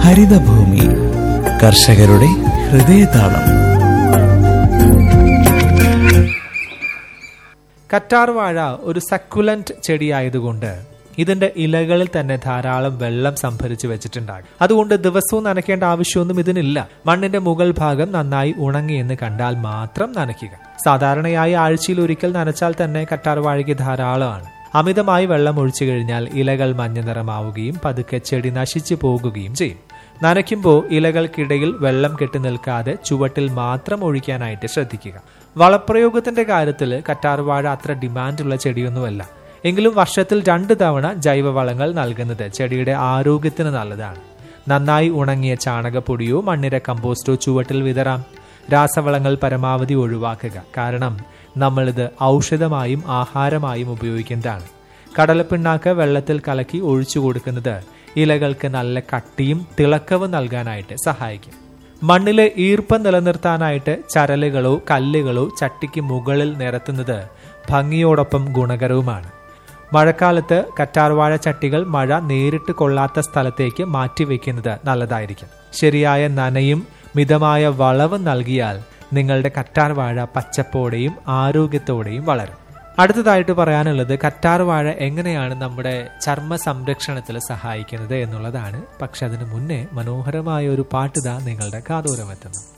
ഹരിതഭൂമി കർഷകരുടെ ഹൃദയതാളം കറ്റാർ വാഴ ഒരു സക്കുലന്റ് ചെടിയായതുകൊണ്ട് ഇതിന്റെ ഇലകളിൽ തന്നെ ധാരാളം വെള്ളം സംഭരിച്ചു വെച്ചിട്ടുണ്ടാകും അതുകൊണ്ട് ദിവസവും നനയ്ക്കേണ്ട ആവശ്യമൊന്നും ഇതിനില്ല മണ്ണിന്റെ മുകൾ ഭാഗം നന്നായി ഉണങ്ങിയെന്ന് കണ്ടാൽ മാത്രം നനയ്ക്കുക സാധാരണയായി ആഴ്ചയിൽ ഒരിക്കൽ നനച്ചാൽ തന്നെ കറ്റാർ വാഴയ്ക്ക് ധാരാളമാണ് അമിതമായി വെള്ളം ഒഴിച്ചു കഴിഞ്ഞാൽ ഇലകൾ മഞ്ഞ നിറമാവുകയും പതുക്കെ ചെടി നശിച്ചു പോകുകയും ചെയ്യും നനയ്ക്കുമ്പോൾ ഇലകൾക്കിടയിൽ വെള്ളം കെട്ടി നിൽക്കാതെ ചുവട്ടിൽ മാത്രം ഒഴിക്കാനായിട്ട് ശ്രദ്ധിക്കുക വളപ്രയോഗത്തിന്റെ കാര്യത്തിൽ കറ്റാർവാഴ അത്ര ഡിമാൻഡുള്ള ചെടിയൊന്നുമല്ല എങ്കിലും വർഷത്തിൽ രണ്ട് തവണ ജൈവവളങ്ങൾ നൽകുന്നത് ചെടിയുടെ ആരോഗ്യത്തിന് നല്ലതാണ് നന്നായി ഉണങ്ങിയ ചാണകപ്പൊടിയോ മണ്ണിര കമ്പോസ്റ്റോ ചുവട്ടിൽ വിതറാം രാസവളങ്ങൾ പരമാവധി ഒഴിവാക്കുക കാരണം നമ്മളിത് ഔഷധമായും ആഹാരമായും ഉപയോഗിക്കുന്നതാണ് കടലപ്പിണ്ണാക്ക് വെള്ളത്തിൽ കലക്കി ഒഴിച്ചു കൊടുക്കുന്നത് ഇലകൾക്ക് നല്ല കട്ടിയും തിളക്കവും നൽകാനായിട്ട് സഹായിക്കും മണ്ണിലെ ഈർപ്പം നിലനിർത്താനായിട്ട് ചരലുകളോ കല്ലുകളോ ചട്ടിക്ക് മുകളിൽ നിരത്തുന്നത് ഭംഗിയോടൊപ്പം ഗുണകരവുമാണ് മഴക്കാലത്ത് കറ്റാർവാഴ ചട്ടികൾ മഴ നേരിട്ട് കൊള്ളാത്ത സ്ഥലത്തേക്ക് മാറ്റിവെക്കുന്നത് നല്ലതായിരിക്കും ശരിയായ നനയും മിതമായ വളവും നൽകിയാൽ നിങ്ങളുടെ കറ്റാർവാഴ പച്ചപ്പോടെയും ആരോഗ്യത്തോടെയും വളരും അടുത്തതായിട്ട് പറയാനുള്ളത് കറ്റാർവാഴ എങ്ങനെയാണ് നമ്മുടെ ചർമ്മ സംരക്ഷണത്തിൽ സഹായിക്കുന്നത് എന്നുള്ളതാണ് പക്ഷെ അതിനു മുന്നേ മനോഹരമായ ഒരു പാട്ടുതാ നിങ്ങളുടെ കാതോരമെത്തുന്നു